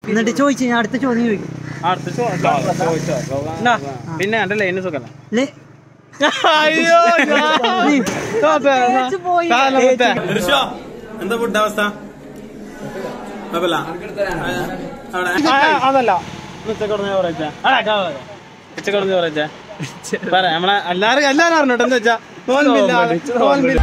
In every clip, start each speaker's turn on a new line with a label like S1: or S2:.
S1: എന്നിട്ട് ചോദിച്ചു ഞാൻ അടുത്ത ചോദ്യം ചോദിക്കും
S2: അടുത്ത ചോ- ചോ- ചോദിച്ചോ
S3: എന്നാ?
S2: പിന്നെ എന്റെ ലൈന് സുഖല്ല
S1: ലേ-
S2: അയ്യോ
S1: നീ
S2: എന്താ ഫുഡ് അവസ്ഥ കുഴപ്പമില്ല? ആ, അതല്ല ഉച്ചക്കടന്ന് ചോറച്ച ഉച്ചക്കടന്ന് ചോറച്ച പറ നമ്മളെ എല്ലാരും എല്ലാരും അറിഞ്ഞോട്ടെ എന്താ വെച്ചാ നോൻപില്ല നോൻപില്ല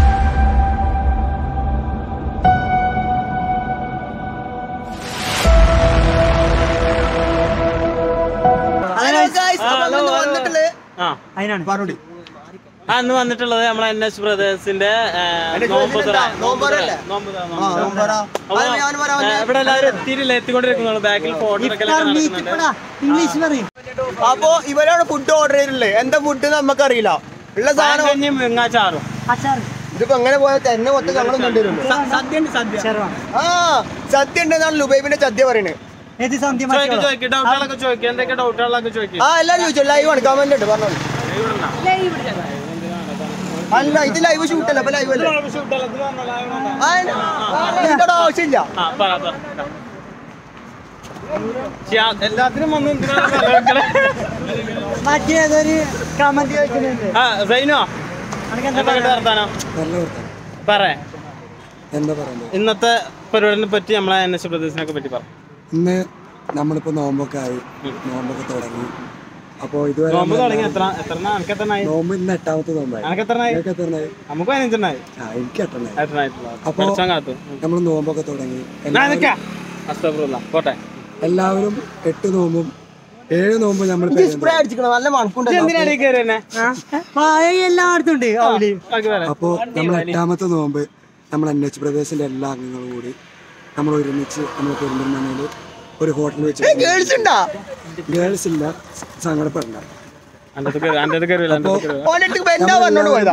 S2: ആ
S1: അതിനാണ്
S2: ആ ഇന്ന് വന്നിട്ടുള്ളത് നമ്മളെ എൻ എസ് ബ്രദേഴ്സിന്റെ ആ, നോമ്പ് തുറ. നോമ്പ് തുറ, നോമ്പ് തുറ. അപ്പൊ, ആ, ഇവിടെ എല്ലാവരും എത്തിയിട്ടില്ല എത്തിക്കൊണ്ടിരിക്കുന്നുള്ളൂ ബാക്കിൽ ഫോട്ടോ എടുക്കലൊക്കെ നടക്കുന്നുണ്ട്
S1: ഇംഗ്ലീഷ് പറയും
S3: അപ്പൊ ഇവരാണ് ഫുഡ് ഓർഡർ ചെയ്തിട്ടുള്ളത് എന്താ ഫുഡ് നമുക്കറിയില്ല ഉള്ള സാധനം
S2: കഞ്ഞിയും വെങ്ങാച്ചാറും
S1: അച്ചാർ
S3: ഇതിപ്പോ എങ്ങനെ പോയാൽ തന്നെ മൊത്തം ഞങ്ങളും കണ്ടിരുന്നു
S1: സദ്യ ഉണ്ട് സദ്യ ചെറുവാണ്
S3: ആ സത്യം ഉണ്ടെന്നാണ് ലുബൈബിന്റെ സദ്യ പറയുന്നത്
S1: ഏത് സദ്യ
S2: ചോദിക്കും
S1: മറ്റോ
S2: ചോദിക്കും ഡൗട്ടുകളൊക്കെ ചോദിക്കും എന്തൊക്കെ ഡൗട്ടുകളൊക്കെ ചോദിക്കും
S3: ആ എല്ലാരും ചോദിച്ചു ലൈവ് ആണ് കമന്റ് ഉണ്ട് പറഞ്ഞോളൂ അല്ല ഇത് ലൈവ് ഷൂട്ട് അല്ല അപ്പൊ ലൈവ് അല്ലേ ആ, ആ, ഇതിന്റെ ആവശ്യമില്ല
S2: ആ, പറ, പറ. ശ്ശെ, ആ, എല്ലാത്തിനും വന്ന് എന്തിനാണ് പറയുന്നത്?
S1: മറ്റേതൊരു കമന്റ് ചോദിക്കുന്നുണ്ട്
S2: ആ സൈനോ
S1: അനക്ക് എന്താ
S2: എന്തൊക്കെ വർത്താനം പറ
S4: എന്താ പറയുന്നത്
S2: ഇന്നത്തെ പരിപാടിനെ പറ്റി നമ്മളെ എൻ എസ് പ്രദേശിനൊക്കെ പറ്റി പറ
S4: ഇന്ന് നമ്മളിപ്പോ നോമ്പൊക്കെ ആയി നോമ്പൊക്കെ തുടങ്ങി അപ്പോ ഇതുവരെ
S2: നോമ്പ് തുടങ്ങി എത്ര എത്ര എനിക്ക് എത്രനായി
S4: നോമ്പ് ഇന്ന് എട്ടാമത്തെ നോമ്പായി
S2: എനിക്ക് എത്രനായി
S4: നിങ്ങൾക്ക് എത്രണ്ണായി
S2: നമുക്ക് പതിനഞ്ചെണ്ണായി
S4: ആ എനിക്ക് എട്ടെണ്ണായി
S2: എത്രനായിട്ടുള്ള
S4: അപ്പൊ-
S2: പഠിച്ചാൻ കാത്തു
S4: നമ്മൾ നോമ്പൊക്കെ തുടങ്ങി
S2: ഞാൻ
S4: എല്ലാവരും-
S2: നിക്കാം അസ്തഫുറുല്ലാ. പോട്ടെ
S4: എല്ലാവരും എട്ട് നോമ്പും ഏഴ് നോമ്പ് നമ്മൾ
S3: സ്പ്രേ അടിച്ചിക്കണം നല്ല മണക്കുണ്ട്
S2: ഇത് എന്തിനാ ഇടയിൽ കയറി തന്നെ
S1: മായ എല്ലായിടത്തും ഉണ്ട് അവല്
S2: ബാക്കി പറയാം
S4: അപ്പോൾ നമ്മൾ എട്ടാമത്തെ നോമ്പ് നമ്മൾ എൻ എച്ച് പ്രദേശിലെ എല്ലാ അംഗങ്ങളും കൂടി നമ്മൾ ഒരുമിച്ച് നമ്മൾ പെരുന്തൽമണ്ണയിൽ ഒരു ഹോട്ടൽ വെച്ച്
S3: ഗേൾസ് ഉണ്ടാ
S4: ഗേൾസ് ഇല്ല സങ്കടപ്പെടണ്ട
S2: അൻ്റെ അടുത്ത് കയറി അൻ്റെ അടുത്ത് കയറില്ല എൻ്റെ അടുത്ത് കയറി
S3: ഓൻ്റെ അടുത്ത് എന്താ പറഞ്ഞോണ്ട് പോയതാ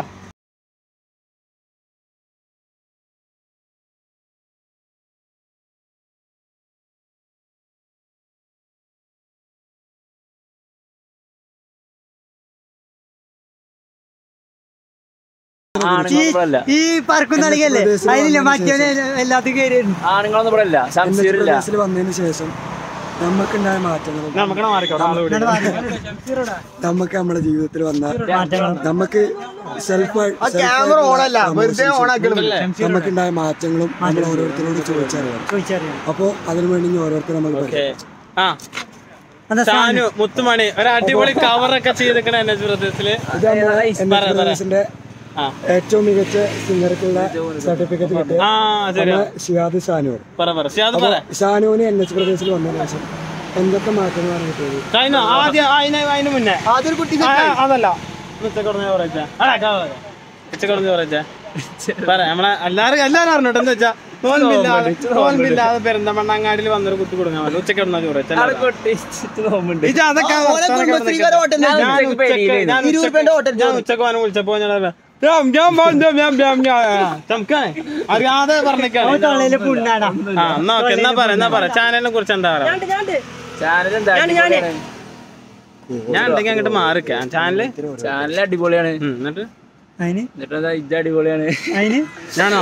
S1: ഈ- ഈ പറക്കുന്ന കളിക്കല്ലേ അതിലില്ല മറ്റവനെ എല്ലാത്തും കയറി
S5: ആണുങ്ങളൊന്നും ഇവിടെ ഇല്ല
S4: എൻ എച്ച് പ്രദേശിൽ വന്നതിന് ശേഷം നമുക്കുണ്ടായ മാറ്റങ്ങളും
S2: നമുക്കണ മാറിക്കോ ആള് വിടി.
S4: നമുക്ക് നമ്മുടെ ജീവിതത്തിൽ വന്ന നമുക്ക് സെൽഫ്
S3: ആ ക്യാമറ ഓണല്ല വെറുതെ ഓണാക്കണമില്ല
S4: നമുക്കുണ്ടായ മാറ്റങ്ങളും നമ്മൾ ഓരോരുത്തരോട് ചോദിച്ചറിയാം
S1: ചോദിച്ചറിയാം
S4: അപ്പോൾ അതിനു വേണ്ടി ഇനി ഓരോരുത്തർ നമുക്ക്
S2: ഓക്കേ. ആ
S1: എന്താ
S2: ഷാനു മുത്തുമണി ഒരു അടിപൊളി കവറൊക്കെ ചെയ്തിരിക്കണ എൻ എച്ച് പ്രദേശത്തില്
S4: പ്രദേശിന്റെ
S2: ആ
S4: ഏറ്റവും മികച്ച സിംഗർക്കുള്ള സർട്ടിഫിക്കറ്റ് കിട്ടിയ
S2: ആ ശരി
S4: നമ്മുടെ ഷിയാദ് ഷാനൂർ
S2: പറ പറ ശ്യാത് പറ
S4: ഷാനുവിന് എൻ എച്ച് പ്രദേശിൽ വന്നതിന് ശേഷം എന്തൊക്കെ മാറ്റങ്ങളാണ് കിട്ടിയത്
S2: കഴിഞ്ഞോ ആദ്യം അതിന് അതിന് മുന്നേ
S3: ആദ്യം കുട്ടി
S2: ആ, അതല്ല ഉച്ചക്കടന്ന് ചോറച്ച ഉച്ചക്കടന്ന് ചോറച്ച പറ നമ്മളെ എല്ലാരും എല്ലാരും അറിഞ്ഞോട്ടെ എന്താ വെച്ചാ നോൻപില്ലാതെ നോൻപില്ലാതെ പെരുന്തമണ്ണങ്ങാടിയിൽ വന്നൊരു കുത്തി കൊടുക്കാൻ പറ്റില്ല ഉച്ചക്കിടന്ന ചോറച്ച ഇത് അതൊക്കെ
S3: ഓനെ കുടുംബശ്രീകാരെ ഹോട്ടൽ
S2: ഞാൻ ഉച്ചക്ക് ഞാൻ
S3: ഇരുപത് രൂപേന്റെ ഹോട്ടൽ
S2: ഞാൻ ഉച്ചക്ക് വന്ന് വിളിച്ചപ്പോ ഞാൻ രാം, രാം, രാം, രാം, രാം, രാം, രാം. ആ, ചമക്കാണേ അറിയാതെ പറഞ്ഞേക്കാണ്
S1: തൊള്ളയില് പുണ്ണാടാ
S2: ആ എന്നാ ഓക്കെ എന്നാ പറ എന്നാ പറ ചാനലിനെ കുറിച്ച് എന്താ പറയാ
S5: ചാനൽ എന്താ അടിപൊളിയാണ്.
S2: ഞാൻ ഉണ്ടെങ്കിൽ അങ്ങോട്ട് മാറിക്കാം ചാനല്
S5: ചാനൽ അടിപൊളിയാണ്
S2: ഉം, എന്നിട്ട്
S1: അതിന്
S5: എന്നിട്ട് എന്താ ഇത് അടിപൊളിയാണ്
S1: അതിന്
S2: ഞാനോ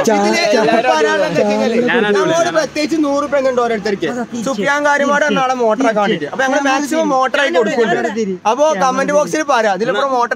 S2: ഞാൻ
S3: നമ്മളോട് പ്രത്യേകിച്ച് നൂറ് രൂപ ഉണ്ട് ഓരോരുത്തർക്ക് സുഫിയാൻ കാര്യമാട് നാളെ മോട്ടറെ കാണിട്ട് അപ്പൊ ഞങ്ങൾ മാക്സിമം മോട്ടറായി കൊടുക്കുന്നുണ്ട് അപ്പൊ കമന്റ് ബോക്സിൽ പറയാം അതിലപ്പുറം മോട്ടർ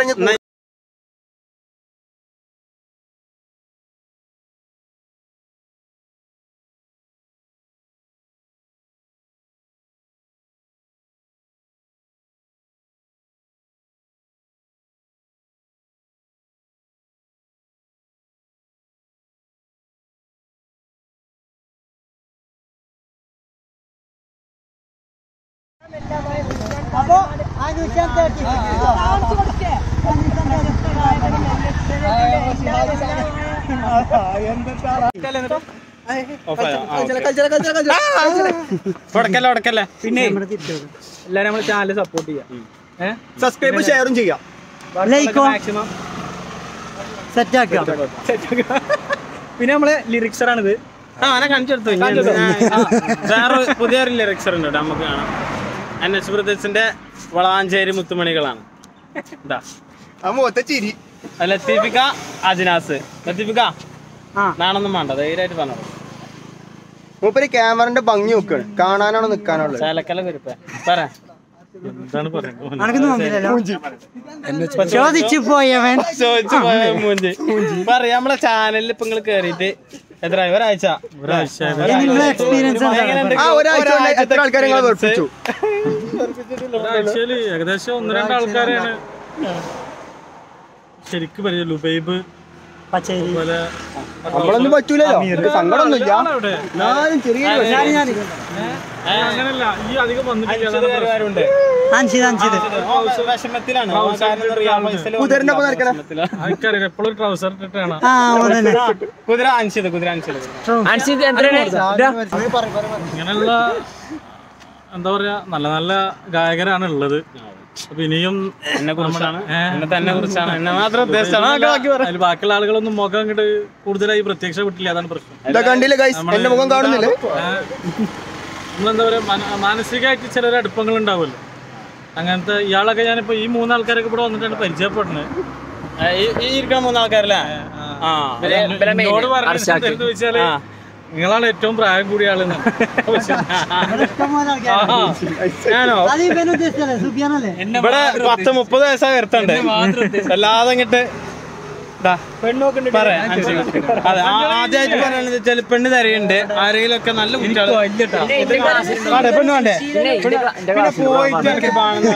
S1: അപ്പൊ അനുഷ്ഠാൻ തേർട്ടി
S2: ഉടക്കല്ലേ ഉടക്കല്ലേ
S5: പിന്നെ എല്ലാരും നമ്മളെ ചാനൽ സപ്പോർട്ട് ചെയ്യാം ഏഹ്
S3: സബ്സ്ക്രൈബ് ഷെയറും ചെയ്യാം
S1: ലൈക്കോ
S5: മാക്സിമം
S1: സെറ്റ് ആക്കാം
S5: പിന്നെ നമ്മളെ ലിറിക്സറാണിത്
S2: ആ അവനെ കാണിച്ചെടുത്തു ഞാൻ- ആ, വേറെ പുതിയൊരു ലിറിക്സർ ഉണ്ട് കേട്ടോ നമുക്ക് കാണാം എൻ എച്ച് ബ്രദേഴ്സിന്റെ വളാഞ്ചേരി മുത്തുമണികളാണ് ഇതാ
S3: ആ മുഖത്തെ ചിരി
S2: ലത്തീഫിക്ക അജിനാസ് ലത്തീഫിക്ക
S1: ആ.
S2: നാണൊന്നും വേണ്ട ധൈര്യമായിട്ട് പറഞ്ഞത്
S3: മൂപ്പര് ക്യാമറന്റെ ഭംഗി നോക്കാണ് കാണാനാണോ നിക്കാനുള്ളത്
S2: ചാലക്കല കുരുപ്പ പറ
S5: എന്താണ് പറയുന്നത്
S1: അനക്ക് നോക്കില്ലല്ലോ ചോദിച്ചു പോയവൻ
S2: ചോദിച്ചു പോയ മൂഞ്ചി പറയാ നമ്മളെ ചാനലിൽ ഇപ്പൊ നിങ്ങൾ കേറിയിട്ട് എത്ര ഒരാഴ്ച
S5: ഒരാഴ്ച
S1: നിങ്ങളെ എക്സ്പീരിയൻസ്
S2: എങ്ങനെയുണ്ട്?
S3: ആ ഒരാഴ്ച കൊണ്ട് എത്ര ആൾക്കാരെ നിങ്ങൾ വെറുപ്പിച്ചു
S5: ഒരാഴ്ചയില് ഏകദേശം ഒന്ന് രണ്ട് ആൾക്കാരെയാണ് ശരിക്കും പരിചയം ലുബൈബ്
S1: പച്ചരി
S5: പോലെ
S3: നമ്മളൊന്നും പറ്റൂലല്ലോ നമുക്ക് സങ്കടമൊന്നുമില്ല
S5: അവിടെ
S3: എന്നാലും ചെറിയൊരു വിഷമം.
S5: അങ്ങനല്ല ഈ അധികം വന്നിട്ടില്ല
S2: അഞ്ച് പേരുണ്ട്
S1: അഞ്ചിത് അഞ്ചിത്
S2: വിഷമത്തിലാണ് ഓൻ കാരണം എന്താ പറയാ, പൈസയില്
S3: കുതിരന്റെ ഒപ്പം നടക്കണ
S2: വിഷമത്തിലാ.
S5: ആൾക്കാർ എപ്പോഴും ട്രൗസർ ഇട്ടിട്ടാണ്
S1: ആ അതന്നെ
S2: കുതിര അഞ്ചത് കുതിര അഞ്ചത്
S5: ഇങ്ങനെയുള്ള എന്താ പറയാ നല്ല നല്ല ഗായകരാണ് ഉള്ളത് അപ്പൊ ഇനിയും
S2: എന്നെ കുറിച്ചാണ് എന്നെ തന്നെ കുറിച്ചാണ് എന്നെ മാത്രം ഉദ്ദേശിച്ചാണ് ആ, ബാക്കി പറ.
S5: അതിൽ ബാക്കിയുള്ള ആളുകളൊന്നും മുഖം അങ്ങോട്ട് കൂടുതലായി പ്രത്യക്ഷ വിട്ടില്ല അതാണ് പ്രശ്നം
S3: ഇതാ കണ്ടില്ല ഗൈസ് എന്റെ മുഖം കാണുന്നില്ലേ
S5: ഏഹ് നമ്മളെന്താ പറയാ മന- മാനസികമായിട്ട് ചിലൊരു അടുപ്പങ്ങൾ ഉണ്ടാവുമല്ലോ അങ്ങനത്തെ ഇയാളൊക്കെ ഞാനിപ്പോ ഈ മൂന്നാൾക്കാരൊക്കെ ഇവിടെ വന്നിട്ടാണ് പരിചയപ്പെടുന്നത്
S2: ആ, ഈ ഈ ഇരിക്കുന്ന മൂന്നാൾക്കാരല്ലേ ആ
S5: എന്നോട് പറഞ്ഞത് എന്താ വെച്ചാല് നിങ്ങളാണ് ഏറ്റവും പ്രായം കൂടിയ ആളെന്ന്
S1: ഇഷ്ടംപോലെ ആൾക്കാര്.
S2: ഞാനോ
S1: അത് ഇവൻ ഉദ്ദേശിച്ചല്ലേ സുബിയാനല്ലേ
S2: ഇവിടെ പത്ത് മുപ്പത് വയസ്സായി വരുത്തുണ്ട് അല്ലാതെ ഇങ്ങട്ട് പറയാ അതെ ആദ്യമായിട്ട് പറയാണെന്ന് വെച്ചാൽ പെണ്ണ് തരയുണ്ട് ആരെങ്കിലും ഒക്കെ നല്ല കുട്ടികൾ പെണ്ണ് വേണ്ടേ പിന്നെ പോയിട്ട് എനിക്ക് കാണുന്ന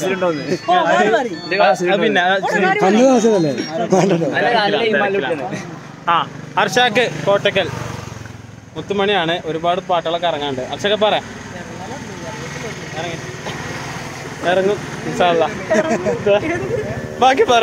S2: അത് പിന്നെ
S4: അന്ന് ദിവസമല്ലേ വേണ്ടല്ലോ
S2: ആ അർഷാക്ക് കോട്ടക്കൽ മുത്തുമണിയാണ് ഒരുപാട് പാട്ടുകളൊക്കെ ഇറങ്ങാണ്ട് അർഷക പറ ഇറങ്ങി. ഇറങ്ങും ഇൻഷാ അല്ലാ. ബാക്കി പറ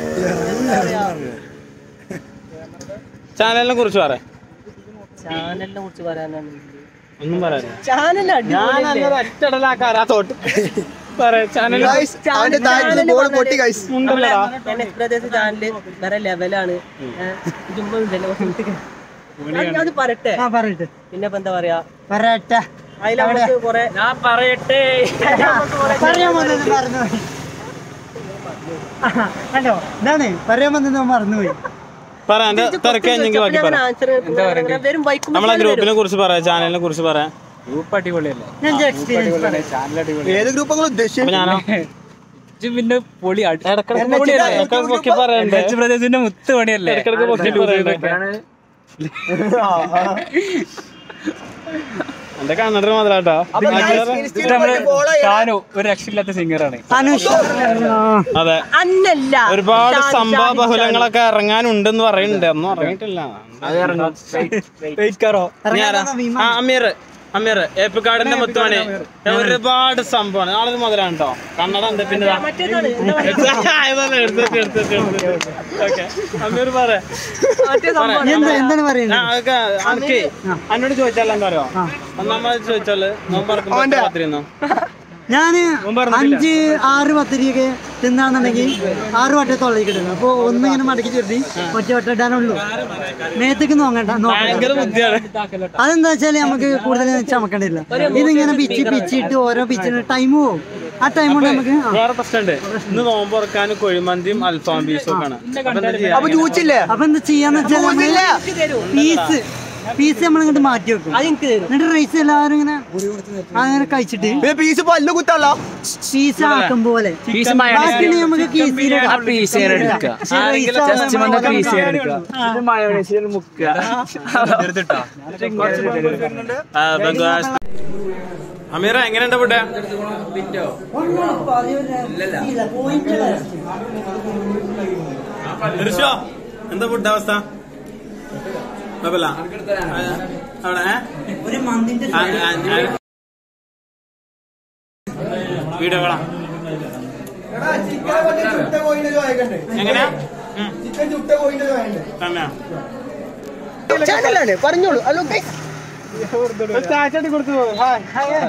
S2: ചാനലിനെ കുറിച്ച് പറ
S6: ചാനലിനെ കുറിച്ച് പറയാനാണെങ്കിൽ
S2: ഒന്നും പറയാനില്ല
S6: ചാനൽ
S2: ഞാൻ അന്നൊരു ഒറ്റടലാക്കാരാ തോട്ട് പറ ചാനൽ
S3: ഗൈസ് അവന്റെ താഴത്ത് ബോൾ പൊട്ടി ഗൈസ്
S2: ഉണ്ടല്ലോടാ
S6: പ്രദേശ ചാനല് വേറെ ലെവലാണ് ചുമ്മാ ഉണ്ടല്ലോ ഞാൻ അത് പറയട്ടെ
S1: ആ പറയട്ടെ
S6: പിന്നെ ഇപ്പൊ എന്താ പറയാ
S1: പറയട്ടെ
S6: അതിൽ നമുക്ക് കൊറേ ഞാൻ പറയട്ടെ
S1: പറയാൻ വന്നത് മറന്നുപോയി ഹലോ ഇതാണ് പറയാൻ വന്നത് ഞാൻ മറന്നുപോയി
S2: പറ എന്റെ തിരക്ക് കഴിഞ്ഞെങ്കിൽ ബാക്കി പറ
S6: ആൻസർ വരും ബൈക്കും
S2: നമ്മളെ ഗ്രൂപ്പിനെ കുറിച്ച് പറ ചാനലിനെ കുറിച്ച് പറ
S1: ഞാൻ എക്സ്പീരിയൻസ്
S3: ഏത് ഗ്രൂപ്പ് നിങ്ങൾ ഉദ്ദേശിച്ചു
S2: അപ്പൊ ഞാനോ
S7: പിന്നെ പൊളി
S2: ഇടയ്ക്കിടയ്ക്ക് പൊക്കി പറയണ്ടേ
S7: പ്രദേശത്തിന്റെ മുത്ത് പണിയല്ലേ
S2: ഇടയ്ക്കിടയ്ക്ക് പൊക്കി പറയണ്ടേ എന്റെ കണ്ണട മുതലാട്ടോ
S7: ഷാനു ഒരു രക്ഷയില്ലാത്ത സിംഗറാണ്
S1: അനുഷ്
S2: അതെ
S6: അന്നല്ല
S2: ഒരുപാട് സംഭവ ബഹുലങ്ങളൊക്കെ ഇറങ്ങാനുണ്ടെന്ന് പറയുന്നുണ്ട് ഒന്നും ഇറങ്ങിയിട്ടില്ല ഇനി ആരാ? ആ, അമീർ അമീർ ഏപ്പിക്കാടിന്റെ മുത്തുമണി ഒരുപാട് സംഭവമാണ് ആളൊരു മുതലാണ് കേട്ടോ കണ്ണട ഉണ്ട് പിന്നെ ഇതാ. ഇതല്ലേ, എടുത്തിട്ട്, എടുത്തിട്ട്, എടുത്തിട്ട്. Okay. അമീർ പറ
S1: എന്താ എന്താണ് പറയുന്നത്
S2: ആ, അതൊക്കെ അനക്ക് എന്നോട് ചോദിച്ചാലോ എന്താ അറിയോ ഒന്നാമത് ചോദിച്ചാല് നോമ്പറക്കുമ്പോ പത്തിരുന്നോ
S1: ഞാന് അഞ്ച് ആറ് പത്തിരിയൊക്കെ തിന്നാണെന്നുണ്ടെങ്കിൽ ആറ് വട്ടം തൊള്ളയിക്കിടുന്നു അപ്പൊ ഒന്നിങ്ങനെ മടക്കി ചുരുട്ടി ഒറ്റ വട്ടം ഇടാനുള്ളൂ മേത്തേക്ക് നോക്കണ്ട നോക്കണ്ട
S2: ഭയങ്കര ബുദ്ധിയാണ്
S1: അതെന്താ വെച്ചാല് നമുക്ക് കൂടുതൽ ചമക്കണ്ടില്ല ഇതിങ്ങനെ പിച്ച് പിച്ചിട്ട് ഓരോ പിച്ചിന് ടൈം പോവും ആ ടൈം കൊണ്ട് നമുക്ക് ആ.
S2: വേറെ പ്രശ്നമുണ്ട് ഇന്ന് നോമ്പ് തുറക്കാൻ കുഴിമന്തിയും അൽഫാം ബീസും ഒക്കെ ആണ് അപ്പൊ എന്താ ചെയ്യാ?
S3: അപ്പൊ ജൂച്ചില്ലേ
S1: അപ്പൊ എന്താ ചെയ്യാന്ന് വെച്ചാൽ പീസ് പീസ് നമ്മൾ ഇങ്ങോട്ട് മാറ്റി വെക്കും
S6: അതെനിക്ക് തരും
S1: എന്നിട്ട് റൈസ് എല്ലാവരും ഇങ്ങനെ അങ്ങനെ കഴിച്ചിട്ട്
S3: പിന്നെ പീസ് പല്ല് കുത്തല്ല
S1: പീസ് ആക്കും പോലെ ബാക്കി നമുക്ക് കീസിലിടാം. പക്ഷേ rice ആവുമ്പോ
S2: ആ, ബംഗ്ലാദേശ്. അമീറ എങ്ങനെയുണ്ട് ഫുഡ് ദൃശ്യോ എന്താ ഫുഡ് അവസ്ഥ കുഴപ്പമില്ല ആ, അവിടെ ഏ?
S1: ഒരു മന്തിന്റെ
S2: ആ, ആ, ആ. വീഡിയോ കാണാം എങ്ങനെയാ ഉം. തന്നെയാ
S3: ചാനലാണ് പറഞ്ഞോളൂ ഹലോ ഗൈസ്
S2: ചാച്ചടി കൊടുത്തു ഹായ്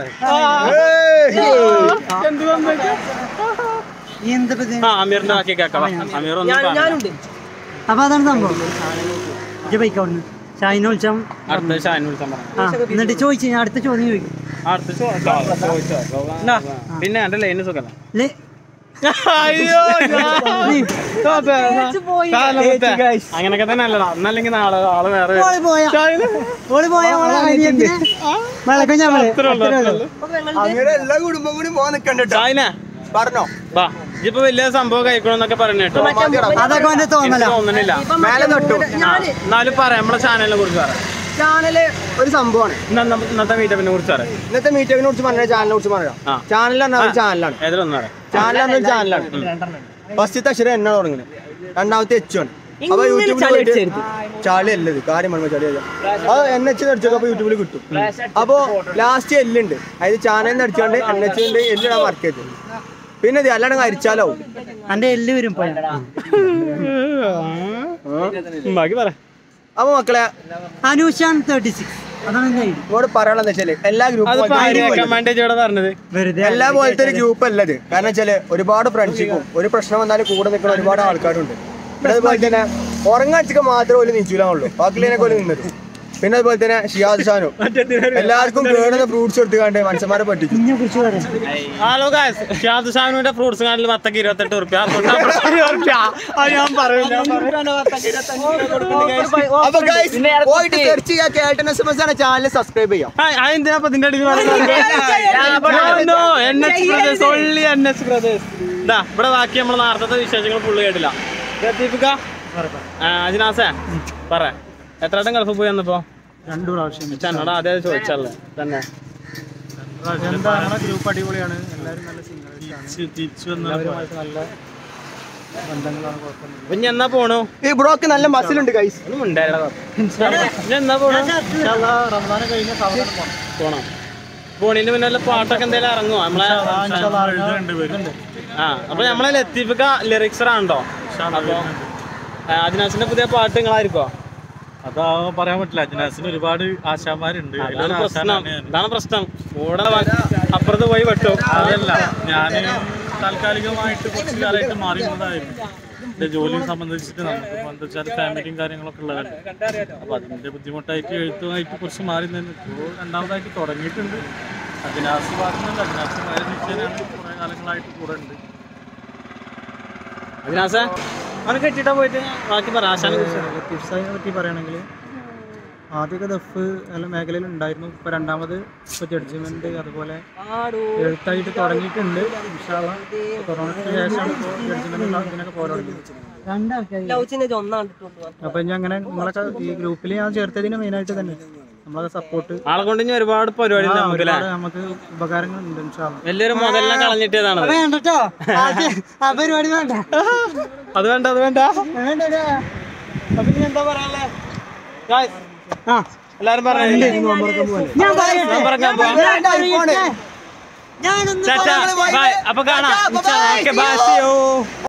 S1: എന്താ ഇപ്പൊ ഇത്?
S2: ആ അമീറിന്റെ ബാക്കി കേക്കാം അമീർ ഒന്നും പറഞ്ഞു
S6: ഞാനുണ്ട്
S1: അപ്പൊ അതാണ് സംഭവം ഇജ്ജ് പോയിക്കോ അവിടുന്ന് ഷൈന വിളിച്ചാൽ
S2: അടുത്ത ഷാൻ വിളിച്ചാൻ പറഞ്ഞു
S1: ആ എന്നിട്ട് ചോദിച്ചു ഞാൻ അടുത്ത ചോദ്യം ചോദിക്കും
S2: അടുത്ത ചോ- ചോ- ചോദിച്ചോ. പിന്നെ എന്റെ ലൈന് സുഖല്ല
S1: ലേ-
S2: അയ്യോ ഞാൻ- അതെ, സാധനം മറ്റേ. അങ്ങനൊക്കെ തന്നെ അല്ലടാ എന്നല്ലെങ്കിൽ നാളെ ആള് വേറെ വരും.
S1: ഓള് പോയ
S2: ഷാഹിദ്,
S1: ഓള് പോയ ഓളെ അനിയത്തിനെ വിളക്കം ഞമ്മള്
S2: അത്രേ ഉള്ളൂ,
S1: അത്രേ
S2: അത്രേ
S1: ഉള്ളൂ.
S2: ഉള്ളൂ.
S3: അങ്ങനെ എല്ലാ കുടുംബം കൂടി പോകാൻ നിക്കണ്ടോ
S2: ഷാഹിനെ,
S3: പറഞ്ഞോ
S2: വാ ഇപ്പൊ വലിയ സംഭവം കഴിക്കണമെന്നൊക്കെ പറഞ്ഞു കേട്ടോ
S1: അതൊക്കെ അവന്റെ തോന്നല
S2: എനിക്ക് തോന്നണില്ല
S3: മേലെ തൊട്ടു
S2: ആ, എന്നാലും പറയാം നമ്മളെ ചാനലിനെ കുറിച്ച് പറയാം
S3: ചാനല് ഒരു സംഭവമാണ്
S2: ഇന്നത്തെ മീറ്റപ്പിനെ കുറിച്ച് പറയാം
S3: ഇന്നത്തെ മീറ്റിങ്ങിനെ കുറിച്ച് പറഞ്ഞ ചാനലിനെ കുറിച്ച് പറയാം
S2: ആ.
S3: ചാനൽ പറഞ്ഞ ഒരു ചാനലാണ്
S2: ഏതിലൊന്നും പറയാം
S3: ചാനൽ പറഞ്ഞ ഒരു ചാനലാണ് ഫസ്റ്റത്തെ അക്ഷരം എന്നാ തുടങ്ങുന്നത് രണ്ടാമത്തെ എച്ച് ആണ് അപ്പൊ യൂട്യൂബിൽ
S6: ചളി
S3: പോയിട്ട്
S6: അടിച്ചെടുത്ത്.
S3: ചളി അല്ലത് കാര്യം പറഞ്ഞ ചളി അല്ല അത് എൻ എച്ച് അടിച്ചൊക്കെ അപ്പൊ യൂട്യൂബിൽ കിട്ടും അപ്പൊ ലാസ്റ്റ് എല്ലുണ്ട് അതായത് ചാനലിൽ അടിച്ചുകൊണ്ട് എൻ എച്ച് എല്ലിടാൻ വർക്ക് ചെയ്തു പിന്നെ ഇത് അല്ലാണ്ട് അരിച്ചാലാവും
S1: എന്റെ എല്ല് വരും പോയ
S2: ബാക്കി പറ
S3: അപ്പൊ മക്കളെ
S1: അനൂഷാൻ തേർട്ടി സിക്സ് അതാണ് എന്റെ ഐഡി
S3: ഇങ്ങോട്ട് പറയാനുള്ളത് വെച്ചാല് എല്ലാ
S2: അതിപ്പോ
S3: ഗ്രൂപ്പും
S2: കമാൻഡ് ഇവിടെ പറഞ്ഞത്
S1: വെറുതെ
S3: എല്ലാ പോലത്തെ ഒരു ഗ്രൂപ്പ് അല്ലത് കാരണം വെച്ചാല് ഒരുപാട് ഫ്രണ്ട്ഷിപ്പും ഒരു പ്രശ്നം വന്നാലും കൂടെ നിൽക്കുന്ന ഒരുപാട് ആൾക്കാരുണ്ട് പിന്നെ അതുപോലെ തന്നെ ഉറങ്ങാച്ചിക്ക് മാത്രമേ ഒരു നിശ്ചൂലാവുള്ളൂ ബാക്കിയുള്ളതിനൊക്കെ ഒരു നിന്നത് പിന്നെ അതുപോലെ തന്നെ ഷിയാദ് ഷാനും എല്ലാവർക്കും കേടുന്ന ഫ്രൂട്ട്സ് എടുത്തുകൊണ്ട് മനുഷ്യന്മാരെ പറ്റിച്ചു
S1: ഇതിനെ കുറിച്ച് പറയാം
S2: ഹലോ ഗായ്സ് ഷാദ് ഷാനുവിന്റെ ഫ്രൂട്ട്സ് കാണിൽ വത്തക്ക് ഇരുപത്തെട്ട് റുപ്യ ഞാൻ പറയില്ല
S3: അപ്പൊ guys, പോയിട്ട് സെർച്ച് ചെയ്യാ കേട്ടൻ എസ് എം എസ് ആണ് ചാനൽ സബ്സ്ക്രൈബ് ചെയ്യാം
S2: എന്തിനാ അപ്പൊ ഇതിന്റെ അടിയിൽ എൻ എച്ച് ബ്രദേഴ്സ് ഒള്ളി എൻ എച്ച് ബ്രദേഴ്സ് ഇതാ ഇവിടെ ബാക്കി നമ്മൾ നേരത്തെ വിശേഷങ്ങൾ ഫുള്ള് കേട്ടില്ല ലത്തീഫിക്ക? ആ, അജിനാസേ പറ എത്ര വട്ടം ഗൾഫ് പോയി വന്നപ്പോ
S1: രണ്ടു പ്രാവശ്യം
S2: എന്നോട് ആദ്യം ചോദിച്ചല്ലേ തന്നെ
S1: ഗ്രൂപ്പ് അടിപൊളിയാണ് എല്ലാവരും നല്ല സിംഗേഴ്സാണ്
S5: തിരിച്ചു വന്ന
S1: നല്ല ബന്ധങ്ങളാണ് കുഴപ്പമൊന്നുമില്ല
S2: അപ്പൊ ഇനി എന്നാ പോണു
S3: ഈ ബ്രോക്ക് നല്ല മസിലുണ്ട് ഗൈസ്
S2: ഒന്നും ഉണ്ടായില്ല ഇനി എന്നാ പോണു
S1: റമദാനം കഴിഞ്ഞ സാവധാനം പോകണം
S2: പോണം പോണീന്റെ പിന്നെ വല്ല പാട്ടൊക്കെ എന്തായാലും ഇറങ്ങുമോ നമ്മളെ
S5: എഴുതുന്നുണ്ട് വരും
S2: ആ അപ്പൊ നമ്മളെ ലത്തീഫിക്ക ലിറിക്സർ ആണല്ലോ അപ്പൊ അജിനാസിന്റെ പുതിയ പാട്ട് നിങ്ങളായിരിക്കോ
S5: അതാ പറയാൻ പറ്റില്ല അജ്നാസിന് ഒരുപാട് ആശാന്മാരുണ്ട്
S2: അതാണ്
S5: അതിലൊരു
S2: പ്രശ്നം
S5: ആശാനാണ് ഞാൻ.
S2: ഇതാണ് പ്രശ്നം കൂടെ വ- അപ്പുറത്ത് പോയി വെട്ടും
S5: അതല്ല ഞാൻ താൽക്കാലികമായിട്ട് കുറച്ച് കാലമായിട്ട് മാറിയുന്നതായിരുന്നു എന്റെ ജോലി സംബന്ധിച്ചിട്ട് നമുക്ക് ഇപ്പൊ എന്താ വെച്ചാൽ ഫാമിലിയും കാര്യങ്ങളൊക്കെ ഉള്ളതല്ലേ അപ്പൊ അതിന്റെ ബുദ്ധിമുട്ടായിട്ട് എഴുത്തുമായിട്ട് കുറച്ച് മാറി നിന്ന് ഇപ്പോൾ രണ്ടാമതായിട്ട് തുടങ്ങിയിട്ടുണ്ട് അജിനാസ് പറഞ്ഞത് അജിനാസ് നേരെ നിശ്ചയനാണ് കുറെ കാലങ്ങളായിട്ട് കൂടെ ഉണ്ട്
S2: അജിനാസേ അവനെ കെട്ടിട്ടാ പോയിട്ട് ബാക്കി പറ ആശാനെ കുറിച്ച്
S1: ലത്തീഫ്സായിനെ പറ്റി പറയുകയാണെങ്കിൽ ആദ്യമൊക്കെ ദഫ് എല്ലാ മേഖലയിൽ ഉണ്ടായിരുന്നു ഇപ്പൊ രണ്ടാമത് ഇപ്പൊ ജഡ്ജ്മെന്റ് അതുപോലെ എഴുത്തായിട്ട് തുടങ്ങിയിട്ടുണ്ട് ഇൻഷാല്ലാ. കൊറോണയ്ക്ക് ശേഷമാണ് ഇപ്പോൾ ജഡ്ജ്മെന്റ് ഇതിനൊക്കെ പോരാടുന്നത്
S6: ലൗച്ചിനെ ഒന്നാണ് ഇട്ടുകൊണ്ട്
S1: അപ്പൊ ഇനി അങ്ങനെ നിങ്ങളൊക്കെ ഈ ഗ്രൂപ്പിൽ ഞാൻ ചേർത്തതിന് മെയിനായിട്ട് തന്നെ നമ്മളെ സപ്പോർട്ട്
S2: ആളെ കൊണ്ട് ഇനി ഒരുപാട് പരിപാടി ഉണ്ട് നമുക്ക് അല്ലേ
S1: നമുക്ക് ഉപകാരങ്ങളുണ്ട് ഇൻഷാല്ലാ.
S2: വലിയൊരു മുതലിനെ കളഞ്ഞിട്ടതാണ്
S1: വേണ്ടട്ടോ ആ പരിപാടി വേണ്ട
S2: അത് വേണ്ട അത് വേണ്ട
S1: വേണ്ടടാ.
S2: അപ്പൊ ഇനി എന്താ പറയാ
S1: ആ
S2: എല്ലാരും പറഞ്ഞു
S1: ഞാൻ പറയട്ടെ
S2: നോമ്പറക്കാൻ പോവാം.
S1: ഞാൻ പറയട്ടെ. ഞാനൊന്ന്
S2: ചാച്ചാ ബൈ അപ്പൊ കാണാം ഓക്കെ ബൈ സി യു